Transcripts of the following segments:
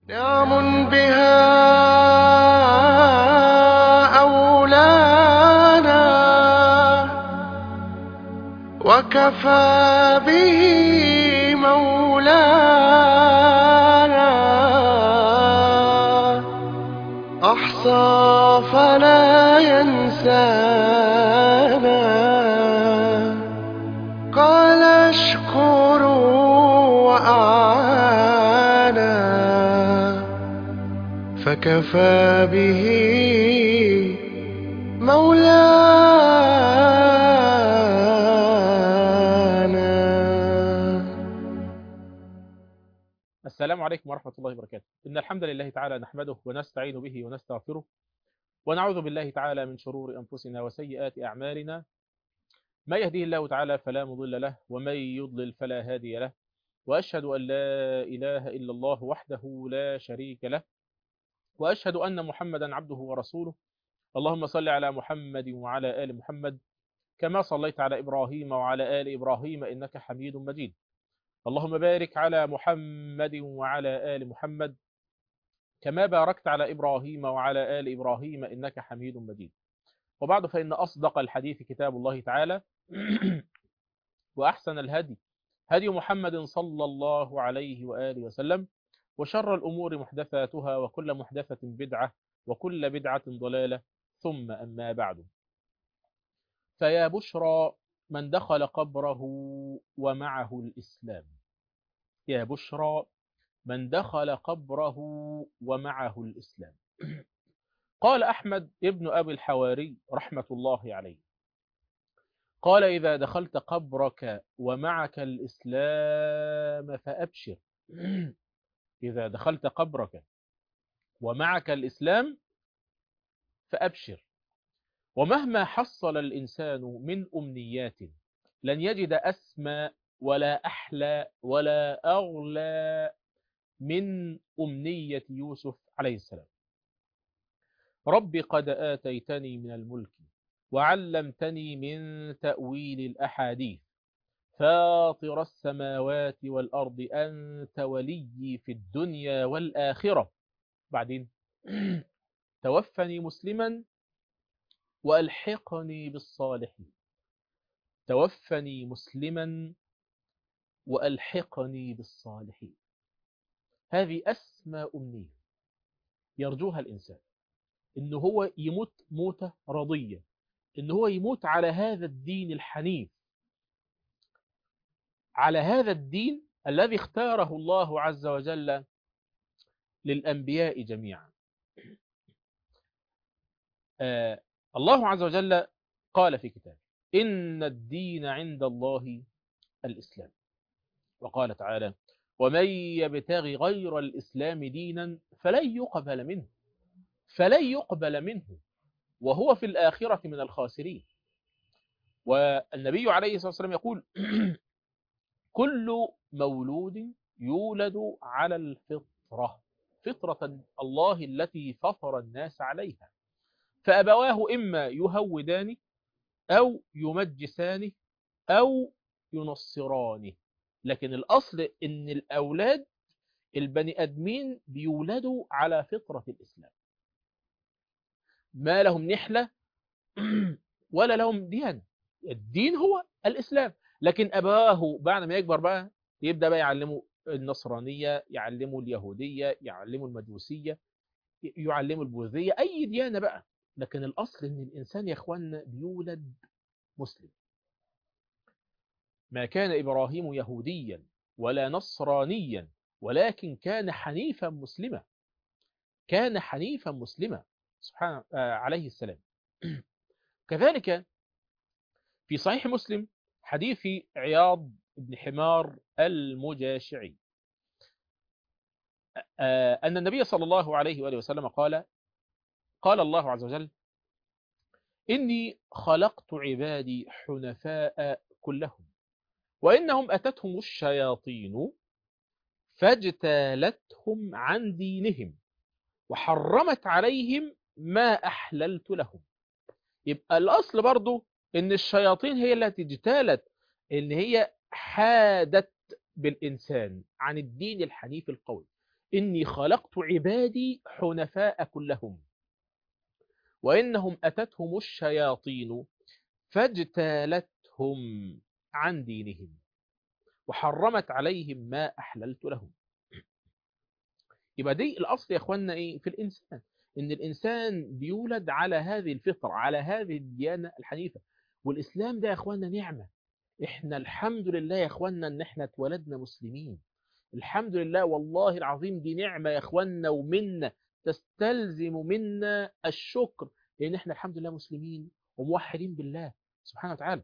نعم بها أولانا وكفى به مولانا أحصى فلا ينسانا قال اشكروا وأعانا فكفى به مولانا السلام عليكم ورحمة الله وبركاته إن الحمد لله تعالى نحمده ونستعين به ونستغفره ونعوذ بالله تعالى من شرور أنفسنا وسيئات أعمالنا ما يهديه الله تعالى فلا مضل له ومن يضلل فلا هادي له وأشهد أن لا إله إلا الله وحده لا شريك له وأشهد أن محمدا عبده ورسوله اللهم صل على محمد وعلى آل محمد كما صليت على إبراهيم وعلى آل إبراهيم إنك حميد مجيد اللهم بارك على محمد وعلى آل محمد كما باركت على إبراهيم وعلى آل إبراهيم إنك حميد مجيد وبعد فإن أصدق الحديث كتاب الله تعالى وأحسن الهدي هدي محمد صلى الله عليه وآله وسلم وشر الأمور محدثاتها وكل محدثة بدعة وكل بدعة ضلالة ثم أما بعد فيا بشرى من دخل قبره ومعه الإسلام يا بشرى من دخل قبره ومعه الإسلام قال أحمد ابن أبي الحواري رحمة الله عليه قال إذا دخلت قبرك ومعك الإسلام فأبشر إذا دخلت قبرك ومعك الإسلام فأبشر ومهما حصل الإنسان من أمنيات لن يجد أسمى ولا أحلى ولا أغلى من أمنية يوسف عليه السلام رب قد آتيتني من الملك وعلمتني من تأويل الأحاديث فاطر السماوات والأرض أنت ولي في الدنيا والآخرة بعدين توفني مسلما وألحقني بالصالحين توفني مسلما وألحقني بالصالحين هذه أسمى أمنية يرجوها الإنسان إن هو يموت موتة رضية إن هو يموت على هذا الدين الحنيف على هذا الدين الذي اختاره الله عز وجل للأنبياء جميعا آه الله عز وجل قال في كتابه إن الدين عند الله الإسلام وقال تعالى ومن يبتغي غير الإسلام دينا فلن يقبل منه فلن يقبل منه وهو في الآخرة من الخاسرين والنبي عليه الصلاة والسلام يقول كل مولود يولد على الفطرة فطرة الله التي فطر الناس عليها فأبواه إما يهودان أو يمجسان أو ينصرانه لكن الأصل إن الأولاد البني أدمين بيولدوا على فطرة الإسلام ما لهم نحلة ولا لهم ديانة الدين هو الإسلام لكن أباه بعد ما يكبر بقى يبدأ بقى يعلمه النصرانية يعلمه اليهودية يعلمه المجوسية يعلمه البوذية أي ديانة بقى لكن الأصل إن الإنسان يا إخواننا بيولد مسلم ما كان إبراهيم يهوديا ولا نصرانيا ولكن كان حنيفا مسلما كان حنيفا مسلما سبحانه عليه السلام كذلك في صحيح مسلم حديث عياض بن حمار المجاشعي أن النبي صلى الله عليه وآله وسلم قال قال الله عز وجل إني خلقت عبادي حنفاء كلهم وإنهم أتتهم الشياطين فاجتالتهم عن دينهم وحرمت عليهم ما أحللت لهم يبقى الأصل برضو إن الشياطين هي التي اجتالت إن هي حادت بالإنسان عن الدين الحنيف القوي إني خلقت عبادي حنفاء كلهم وإنهم أتتهم الشياطين فاجتالتهم عن دينهم وحرمت عليهم ما أحللت لهم يبقى دي الأصل يا أخوانا إيه في الإنسان إن الإنسان بيولد على هذه الفطرة على هذه الديانة الحنيفة والإسلام ده يا أخوانا نعمة إحنا الحمد لله يا أخوانا إن إحنا اتولدنا مسلمين الحمد لله والله العظيم دي نعمة يا أخوانا ومنا تستلزم منا الشكر لأن إحنا الحمد لله مسلمين وموحدين بالله سبحانه وتعالى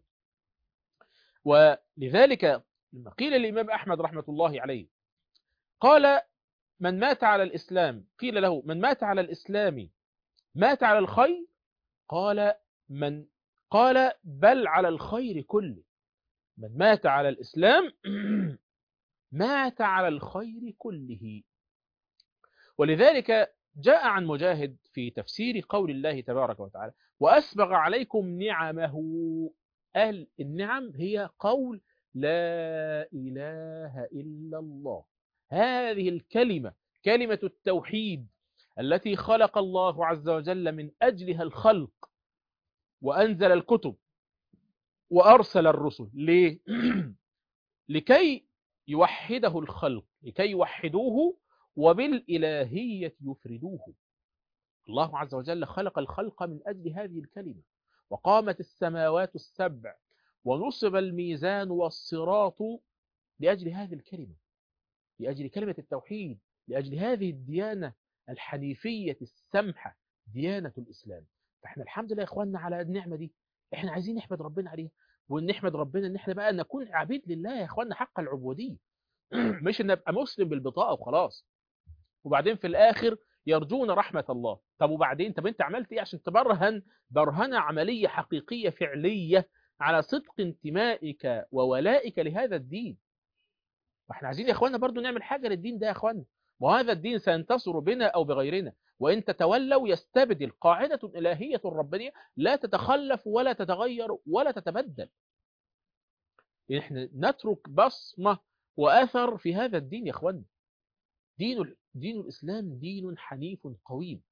ولذلك لما قيل الإمام أحمد رحمة الله عليه قال من مات على الإسلام قيل له من مات على الإسلام مات على الخير قال من قال بل على الخير كله من مات على الإسلام مات على الخير كله ولذلك جاء عن مجاهد في تفسير قول الله تبارك وتعالى وأسبغ عليكم نعمه أهل النعم هي قول لا إله إلا الله هذه الكلمة كلمة التوحيد التي خلق الله عز وجل من أجلها الخلق وأنزل الكتب وأرسل الرسل ليه؟ لكي يوحده الخلق لكي يوحدوه وبالإلهية يفردوه الله عز وجل خلق الخلق من أجل هذه الكلمة وقامت السماوات السبع ونصب الميزان والصراط لأجل هذه الكلمة لأجل كلمة التوحيد لأجل هذه الديانة الحنيفية السمحة ديانة الإسلام فإحنا الحمد لله يا إخواننا على النعمة دي إحنا عايزين نحمد ربنا عليها ونحمد ربنا إن إحنا بقى نكون عبيد لله يا إخواننا حق العبودية مش إن أبقى مسلم بالبطاقة وخلاص وبعدين في الآخر يرجون رحمة الله طب وبعدين طب أنت عملت إيه عشان تبرهن برهنة عملية حقيقية فعلية على صدق انتمائك وولائك لهذا الدين فاحنا عايزين يا اخوانا برضو نعمل حاجة للدين ده يا اخوانا وهذا الدين سينتصر بنا او بغيرنا وان تتولوا يستبدل قاعدة الهية ربانية لا تتخلف ولا تتغير ولا تتبدل احنا نترك بصمة واثر في هذا الدين يا اخوانا دين دين الاسلام دين حنيف قويم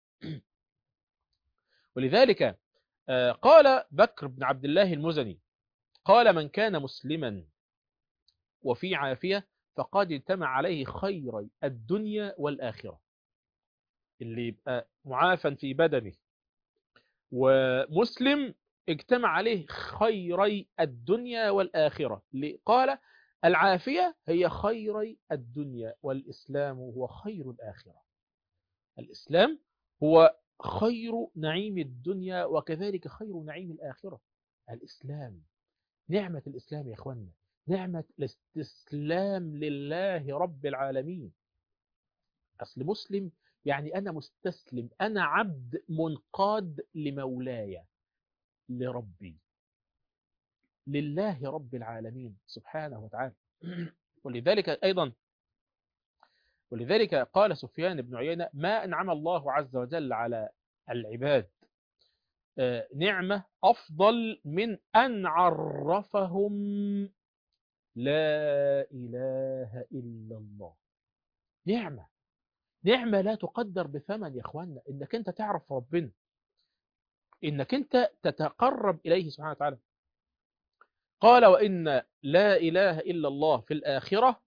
ولذلك قال بكر بن عبد الله المزني قال من كان مسلما وفي عافية فقد اجتمع عليه خيري الدنيا والآخرة اللي يبقى معافا في بدنه ومسلم اجتمع عليه خيري الدنيا والآخرة قال العافية هي خيري الدنيا والإسلام هو خير الآخرة الإسلام هو خير نعيم الدنيا وكذلك خير نعيم الآخرة الإسلام نعمة الإسلام يا أخوانا نعمة الاستسلام لله رب العالمين أصل مسلم يعني أنا مستسلم أنا عبد منقاد لمولاي لربي لله رب العالمين سبحانه وتعالى ولذلك أيضا ولذلك قال سفيان بن عيينة ما أنعم الله عز وجل على العباد نعمة أفضل من أن عرفهم لا إله إلا الله نعمة نعمة لا تقدر بثمن يا أخوانا إنك أنت تعرف ربنا إنك أنت تتقرب إليه سبحانه وتعالى قال وإن لا إله إلا الله في الآخرة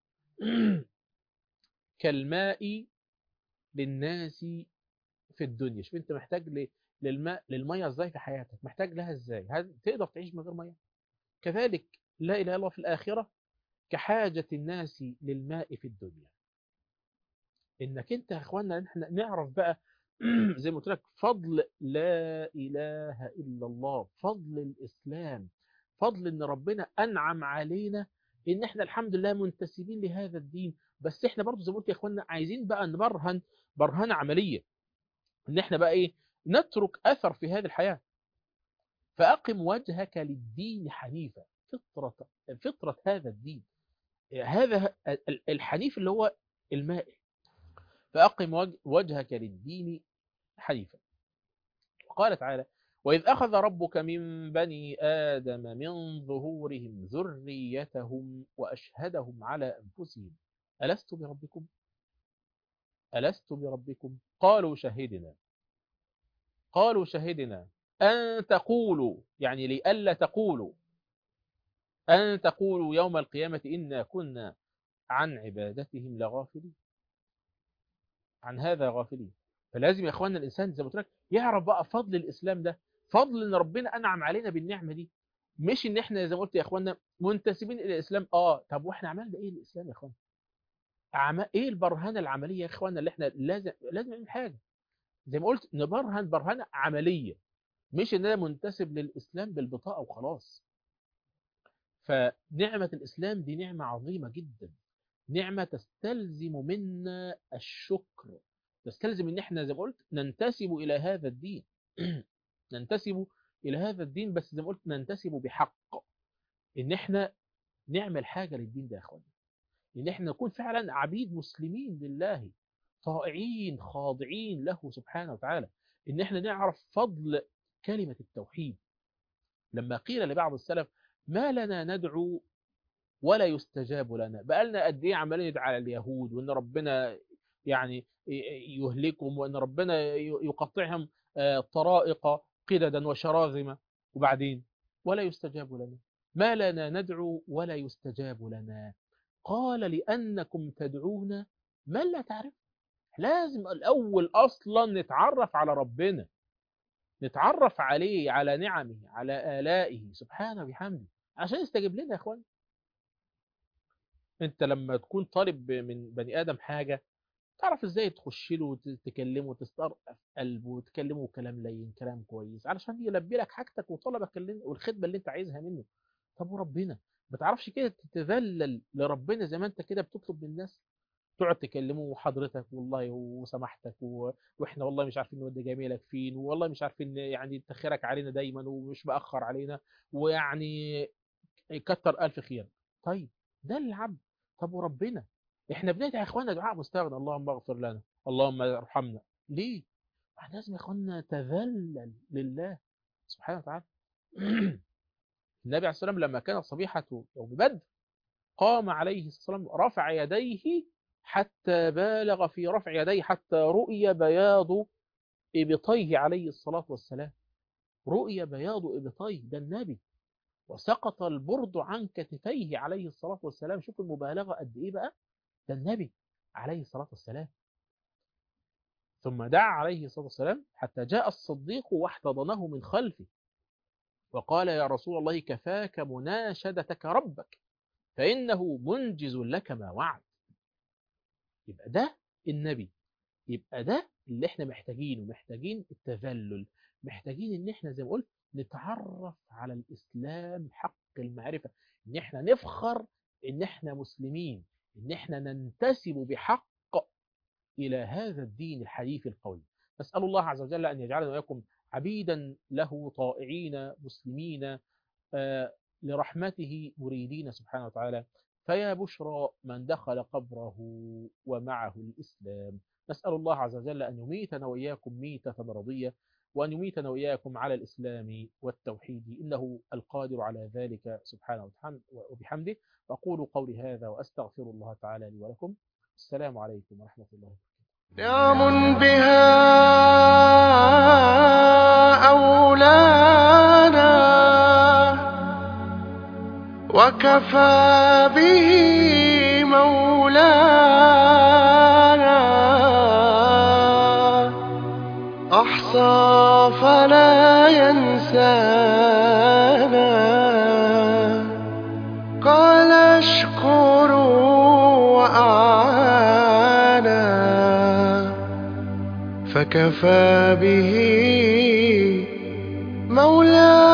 كالماء للناس في الدنيا شوف أنت محتاج للماء للمية ازاي في حياتك محتاج لها ازاي هل تقدر تعيش من غير مية كذلك لا إله إلا الله في الآخرة كحاجة الناس للماء في الدنيا إنك أنت يا إخواننا نحن نعرف بقى زي ما قلت لك فضل لا إله إلا الله فضل الإسلام فضل إن ربنا أنعم علينا إن إحنا الحمد لله منتسبين لهذا الدين بس إحنا برضو زي ما قلت يا إخواننا عايزين بقى نبرهن برهنة عملية إن إحنا بقى إيه نترك أثر في هذه الحياة فأقم وجهك للدين حنيفا فطرة, فطرة هذا الدين هذا الحنيف اللي هو المائل فأقم وجهك للدين حنيفا قال تعالى وإذ أخذ ربك من بني آدم من ظهورهم ذريتهم وأشهدهم على أنفسهم ألست بربكم ألست بربكم قالوا شهدنا قالوا شهدنا أن تقولوا يعني لئلا تقولوا أن تقولوا يوم القيامة إنا كنا عن عبادتهم لغافلين عن هذا غافلين فلازم يا اخواننا الانسان زي ما قلت لك يعرف بقى فضل الاسلام ده فضل ان ربنا انعم علينا بالنعمه دي مش ان احنا زي ما قلت يا اخواننا منتسبين الى الاسلام اه طب واحنا عملنا ايه الاسلام يا اخوانا عم... ايه البرهانه العمليه يا اخوانا اللي احنا لازم لازم نعمل حاجه زي ما قلت نبرهن برهانه عمليه مش ان انا منتسب للاسلام بالبطاقه وخلاص فنعمه الاسلام دي نعمه عظيمه جدا نعمه تستلزم منا الشكر تستلزم ان احنا زي ما قلت ننتسب الى هذا الدين ننتسب الى هذا الدين بس زي ما قلت ننتسب بحق ان احنا نعمل حاجه للدين ده يا اخوانا ان احنا نكون فعلا عبيد مسلمين لله طائعين خاضعين له سبحانه وتعالى ان احنا نعرف فضل كلمه التوحيد لما قيل لبعض السلف ما لنا ندعو ولا يستجاب لنا بقالنا قد ايه عمالين ندعي على اليهود وان ربنا يعني يهلكهم وان ربنا يقطعهم طرائق قددا وشراذم وبعدين ولا يستجاب لنا ما لنا ندعو ولا يستجاب لنا قال لأنكم تدعون من لا تعرف لازم الأول أصلا نتعرف على ربنا نتعرف عليه على نعمه على آلائه سبحانه وبحمده عشان يستجيب لنا يا اخوان انت لما تكون طالب من بني ادم حاجه تعرف ازاي تخش له وتكلمه وتسترقف قلبه وتكلمه كلام لين كلام كويس علشان يلبي لك حاجتك وطلبك اللي والخدمه اللي انت عايزها منه طب وربنا ما تعرفش كده تتذلل لربنا زي ما انت كده بتطلب من الناس تقعد تكلمه حضرتك والله وسمحتك و... واحنا والله مش عارفين نودي جميلك فين والله مش عارفين يعني تخيرك علينا دايما ومش مأخر علينا ويعني كتر ألف خير طيب ده العبد طب وربنا احنا بندعي يا اخوانا دعاء مستغنى اللهم اغفر لنا اللهم ارحمنا ليه احنا لازم يا اخوانا نتذلل لله سبحانه وتعالى النبي عليه الصلاه والسلام لما كانت صبيحه يوم بدر قام عليه الصلاه والسلام رفع يديه حتى بالغ في رفع يديه حتى رؤي بياض ابطيه عليه الصلاه والسلام رؤي بياض ابطيه ده النبي وسقط البرد عن كتفيه عليه الصلاه والسلام شوف المبالغه قد ايه بقى ده النبي عليه الصلاة والسلام ثم دعا عليه الصلاة والسلام حتى جاء الصديق واحتضنه من خلفه وقال يا رسول الله كفاك مناشدتك ربك فإنه منجز لك ما وعد يبقى ده النبي يبقى ده اللي احنا محتاجينه محتاجين التذلل محتاجين ان احنا زي ما قلت نتعرف على الإسلام حق المعرفة ان احنا نفخر ان احنا مسلمين ان احنا ننتسب بحق الى هذا الدين الحديث القوي نسال الله عز وجل ان يجعلنا واياكم عبيدا له طائعين مسلمين آه لرحمته مريدين سبحانه وتعالى فيا بشرى من دخل قبره ومعه الاسلام نسال الله عز وجل ان يميتنا واياكم ميته رضيه وأن يميتنا وإياكم على الإسلام والتوحيد إنه القادر على ذلك سبحانه وبحمده وأقول قولي هذا وأستغفر الله تعالى لي ولكم السلام عليكم ورحمة الله وبركاته نعم بها أولانا وكفى به مولانا أحصى فلا ينسانا قال اشكروا وأعانا فكفى به مولانا